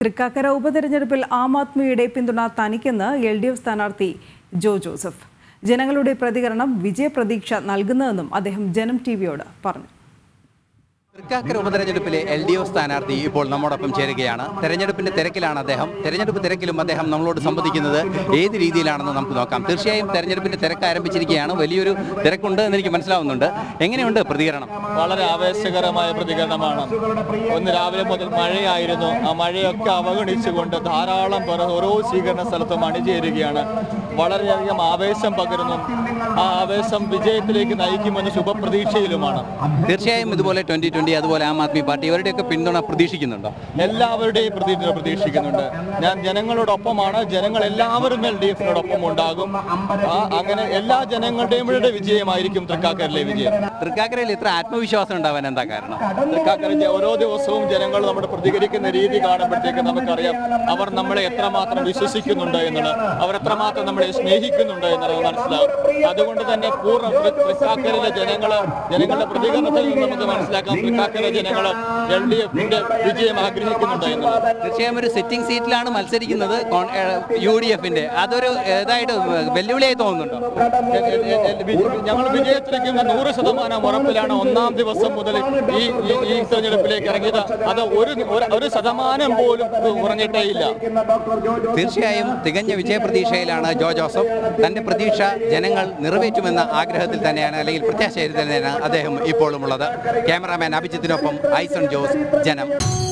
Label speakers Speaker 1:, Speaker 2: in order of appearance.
Speaker 1: തൃക്കാക്കര ഉപതെരഞ്ഞെടുപ്പിൽ ആം ആദ്മിയുടെ പിന്തുണ തനിക്കെന്ന് L D F സ്ഥാനാർത്ഥി ജോ ജോസഫ് ജനങ്ങളുടെ പ്രതികരണം വിജയപ്രതീക്ഷ നൽകുന്നതെന്നും അദ്ദേഹം ജനം ടി വിയോട് പറഞ്ഞു
Speaker 2: തൃക്കാക്കര ഉപതെരഞ്ഞെടുപ്പിലെ എൽ ഡി എഫ് സ്ഥാനാർത്ഥി ഇപ്പോൾ നമ്മോടൊപ്പം ചേരുകയാണ് തെരഞ്ഞെടുപ്പിന്റെ തിരക്കിലാണ് അദ്ദേഹം തെരഞ്ഞെടുപ്പ് തിരക്കിലും അദ്ദേഹം നമ്മളോട് സംവദിക്കുന്നത് ഏത് രീതിയിലാണെന്ന് നമുക്ക് നോക്കാം തീർച്ചയായും തെരഞ്ഞെടുപ്പിന്റെ തിരക്ക് ആരംഭിച്ചിരിക്കുകയാണ് വലിയൊരു തിരക്കുണ്ട് എന്ന് എനിക്ക് മനസ്സിലാവുന്നുണ്ട് എങ്ങനെയുണ്ട് പ്രതികരണം
Speaker 3: വളരെ ആവേശകരമായ പ്രതികരണമാണ് ഒന്ന് രാവിലെ മുതൽ മഴയായിരുന്നു ആ മഴയൊക്കെ അവഗണിച്ചുകൊണ്ട് ധാരാളം പേർ ഓരോ സ്വീകരണ സ്ഥലത്തും അണിചേരുകയാണ് വളരെയധികം ആവേശം പകരുന്നു ആ ആവേശം വിജയത്തിലേക്ക് നയിക്കുമെന്ന് ശുഭപ്രതീക്ഷയിലുമാണ്
Speaker 2: തീർച്ചയായും ഇതുപോലെ ട്വന്റി ട്വന്റി അതുപോലെ ആം ആദ്മി പാർട്ടി ഇവരുടെയൊക്കെ പിന്തുണ പ്രതീക്ഷിക്കുന്നുണ്ടോ
Speaker 3: എല്ലാവരുടെയും പ്രതീക്ഷ പ്രതീക്ഷിക്കുന്നുണ്ട് ഞാൻ ജനങ്ങളോടൊപ്പമാണ് ജനങ്ങൾ എല്ലാവരും എൽ ഡി എഫിനോടൊപ്പം ഉണ്ടാകും ആ അങ്ങനെ എല്ലാ ജനങ്ങളുടെയും കൂടെ വിജയമായിരിക്കും തൃക്കാക്കരയിലെ വിജയം
Speaker 2: തൃക്കാക്കരയിൽ ഇത്ര ആത്മവിശ്വാസം ഉണ്ടാവാൻ എന്താ കാരണം
Speaker 3: തൃക്കാക്കര ജ- ഓരോ ദിവസവും ജനങ്ങൾ നമ്മുടെ പ്രതികരിക്കുന്ന രീതി കാണുമ്പോഴത്തേക്ക് നമുക്കറിയാം അവർ നമ്മളെ എത്രമാത്രം വിശ്വസിക്കുന്നുണ്ട് എന്നുള്ളത് അവർ എത്രമാത്രം നമ്മളെ സ്നേഹിക്കുന്നുണ്ട് എന്നുള്ളത് മനസ്സിലാവും അതുകൊണ്ട് തന്നെ പൂർണ്ണ തൃ- തൃക്കാക്കരയിലെ ജനങ്ങൾ ജനങ്ങളുടെ പ്രതികരണത്തിൽ നിന്ന് നമുക്ക് മനസ്സിലാക്കാം തൃക്കാക്കര ജനങ്ങൾ എൽ ഡി എഫിന്റെ വിജയം ആഗ്രഹിക്കുന്നുണ്ട് എന്നുള്ളത്
Speaker 2: തീർച്ചയായും ഒരു സിറ്റിംഗ് സീറ്റിലാണ് മത്സരിക്കുന്നത് യു ഡി എഫിന്റെ അതൊരു ഇതായിട്ട് വെല്ലുവിളിയായി തോന്നുന്നുണ്ടോ
Speaker 3: എ- എ- എ- എ- വി- ഞങ്ങൾ വിജയത്തിലേക്ക് നൂറ് ശതമാനം ഉറപ്പിലാണ് ഒന്നാം ദിവസം മുതൽ ഈ ഈ- ഈ തെരഞ്ഞെടുപ്പിലേക്ക് ഇറങ്ങിയത് അത് ഒരു ഒരു- ഒരു ശതമാനം പോലും കുറഞ്ഞിട്ടേ ഇല്ല
Speaker 2: തീർച്ചയായും തികഞ്ഞ വിജയപ്രതീക്ഷയിലാണ് ജോ ജോസഫ് തന്റെ പ്രതീക്ഷ ജനങ്ങൾ നിറവേറ്റുമെന്ന ആഗ്രഹത്തിൽ തന്നെയാണ് അല്ലെങ്കിൽ പ്രത്യാശയിൽ തന്നെയാണ് അദ്ദേഹം ഇപ്പോഴും ഉള്ളത് ക്യാമറാമാൻ അഭിജിത്തിനൊപ്പം ഐസൺ ജോസ് ജനം